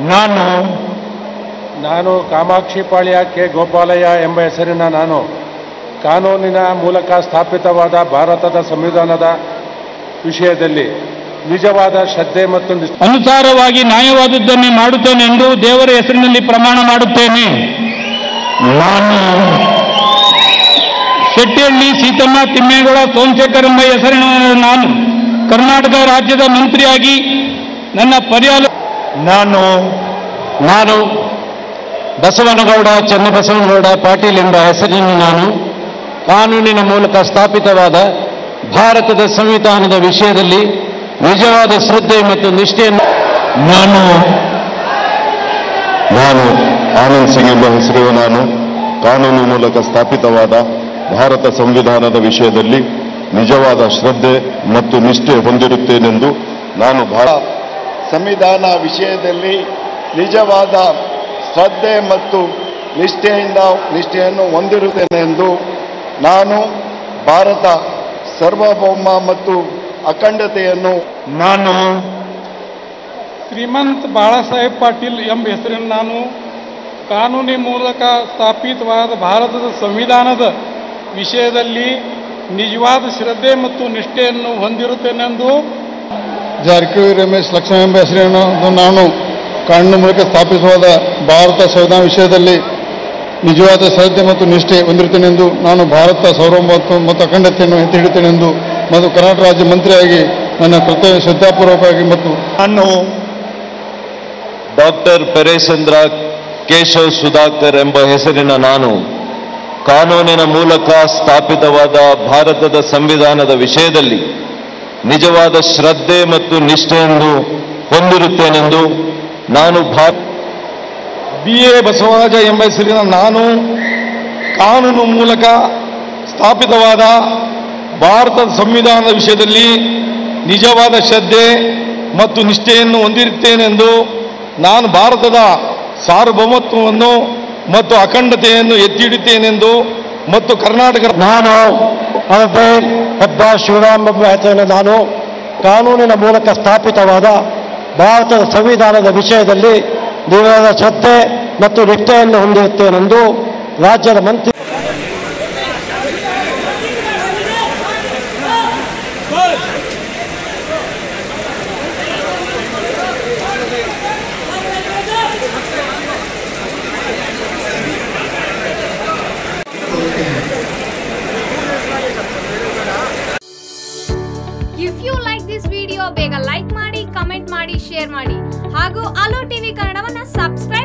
ನಾನು ನಾನು ಕಾಮಾಕ್ಷಿಪಾಳ್ಯ ಕೆ ಗೋಪಾಲಯ್ಯ ಎಂಬ ಹೆಸರಿನ ನಾನು ಕಾನೂನಿನ ಮೂಲಕ ಸ್ಥಾಪಿತವಾದ ಭಾರತದ ಸಂವಿಧಾನದ ವಿಷಯದಲ್ಲಿ ನಿಜವಾದ ಶ್ರದ್ಧೆ ಮತ್ತು ನಿಷ್ಠೆ ಅನುಸಾರವಾಗಿ ನ್ಯಾಯವಾದದ್ದನ್ನೇ ಮಾಡುತ್ತೇನೆ ಎಂದು ದೇವರ ಹೆಸರಿನಲ್ಲಿ ಪ್ರಮಾಣ ಮಾಡುತ್ತೇನೆ ನಾನು ಶೆಟ್ಟಿಹಳ್ಳಿ ಸೀತಮ್ಮ ತಿಮ್ಮೇಗೌಡ ಸೋಮಶೇಖರ್ ಎಂಬ ಹೆಸರಿನ ನಾನು ಕರ್ನಾಟಕ ರಾಜ್ಯದ ಮಂತ್ರಿಯಾಗಿ ನನ್ನ ಪರ್ಯಾಲ ನಾನು ನಾನು ಬಸವನಗೌಡ ಚನ್ನಬಸವನಗೌಡ ಪಾಟೀಲ್ ಎಂಬ ಹೆಸರಿನ ನಾನು ಕಾನೂನಿನ ಮೂಲಕ ಸ್ಥಾಪಿತವಾದ ಭಾರತದ ಸಂವಿಧಾನದ ವಿಷಯದಲ್ಲಿ ನಿಜವಾದ ಶ್ರದ್ಧೆ ಮತ್ತು ನಿಷ್ಠೆಯನ್ನು ನಾನು ನಾನು ಆನಂದ್ ಸಿಂಗ್ ಎಂಬ ಹೆಸರು ನಾನು ಕಾನೂನು ಮೂಲಕ ಸ್ಥಾಪಿತವಾದ ಭಾರತ ಸಂವಿಧಾನದ ವಿಷಯದಲ್ಲಿ ನಿಜವಾದ ಶ್ರದ್ಧೆ ಮತ್ತು ನಿಷ್ಠೆ ಹೊಂದಿರುತ್ತೇನೆಂದು ನಾನು ಭಾರತ ಸಂವಿಧಾನ ವಿಷಯದಲ್ಲಿ ನಿಜವಾದ ಶ್ರದ್ಧೆ ಮತ್ತು ನಿಷ್ಠೆಯಿಂದ ನಿಷ್ಠೆಯನ್ನು ಹೊಂದಿರುತ್ತೇನೆ ಎಂದು ನಾನು ಭಾರತ ಸಾರ್ವಭೌಮ ಮತ್ತು ಅಖಂಡತೆಯನ್ನು ನಾನು ಶ್ರೀಮಂತ್ ಬಾಳಾಸಾಹೇಬ್ ಪಾಟೀಲ್ ಎಂಬ ಹೆಸರಿನ ನಾನು ಕಾನೂನಿನ ಮೂಲಕ ಸ್ಥಾಪಿತವಾದ ಭಾರತದ ಸಂವಿಧಾನದ ವಿಷಯದಲ್ಲಿ ನಿಜವಾದ ಶ್ರದ್ಧೆ ಮತ್ತು ನಿಷ್ಠೆಯನ್ನು ಹೊಂದಿರುತ್ತೇನೆಂದು ಜಾರಕಿಹೊಳಿ ರಮೇಶ್ ಲಕ್ಷ್ಮಣ ಎಂಬ ಹೆಸರಿನ ನಾನು ಕಾನೂನು ಮೂಲಕ ಸ್ಥಾಪಿಸುವಾದ ಭಾರತ ಸಂವಿಧಾನ ವಿಷಯದಲ್ಲಿ ನಿಜವಾದ ಶ್ರದ್ಧೆ ಮತ್ತು ನಿಷ್ಠೆ ಹೊಂದಿರುತ್ತೇನೆಂದು ನಾನು ಭಾರತ ಸಾರ್ವಭೌಮತ್ವ ಮತ್ತು ಅಖಂಡತೆಯನ್ನು ಎತ್ತಿ ಹಿಡಿತೇನೆಂದು ಮತ್ತು ಕರ್ನಾಟಕ ರಾಜ್ಯ ಮಂತ್ರಿಯಾಗಿ ನನ್ನ ಕರ್ತವ್ಯ ಶ್ರದ್ಧಾಪೂರ್ವಕವಾಗಿ ಮತ್ತು ನಾನು ಡಾಕ್ಟರ್ ಪೆರೇಸಂದ್ರ ಕೇಶವ್ ಸುಧಾಕರ್ ಎಂಬ ಹೆಸರಿನ ನಾನು ಕಾನೂನಿನ ಮೂಲಕ ಸ್ಥಾಪಿತವಾದ ಭಾರತದ ಸಂವಿಧಾನದ ವಿಷಯದಲ್ಲಿ ನಿಜವಾದ ಶ್ರದ್ಧೆ ಮತ್ತು ನಿಷ್ಠೆಯನ್ನು ಹೊಂದಿರುತ್ತೇನೆಂದು ನಾನು ಭಾರ ಬಿ ಎ ಬಸವರಾಜ ಎಂಬ ಹೆಸರಿನ ನಾನು ಕಾನೂನು ಮೂಲಕ ಸ್ಥಾಪಿತವಾದ ಭಾರತದ ಸಂವಿಧಾನದ ವಿಷಯದಲ್ಲಿ ನಿಜವಾದ ಶ್ರದ್ಧೆ ಮತ್ತು ನಿಷ್ಠೆಯನ್ನು ಹೊಂದಿರುತ್ತೇನೆಂದು ನಾನು ಭಾರತದ ಸಾರ್ವಭೌಮತ್ವವನ್ನು ಮತ್ತು ಅಖಂಡತೆಯನ್ನು ಎತ್ತಿ ಹಿಡಿತೇನೆಂದು ಮತ್ತು ಕರ್ನಾಟಕ ನಾನು ಹೆಬ್ಬ ಶಿವರಾಮ್ ಎಂಬ ಹೆಸರಿನ ನಾನು ಕಾನೂನಿನ ಮೂಲಕ ಸ್ಥಾಪಿತವಾದ ಭಾರತದ ಸಂವಿಧಾನದ ವಿಷಯದಲ್ಲಿ ನಿಜವಾದ ಶ್ರದ್ಧೆ ಮತ್ತು ನಿಷ್ಠೆಯನ್ನು ಹೊಂದಿರುತ್ತೇನೆಂದು ರಾಜ್ಯದ ಮಂತ್ರಿ if you like this video ಬೇಗ ಲೈಕ್ ಮಾಡಿ ಕಮೆಂಟ್ ಮಾಡಿ ಶೇರ್ ಮಾಡಿ ಹಾಗೂ ಅಲೋ ಟಿವಿ ಕನ್ನಡವನ್ನ ಸಬ್ಸ್ಕ್ರೈಬ್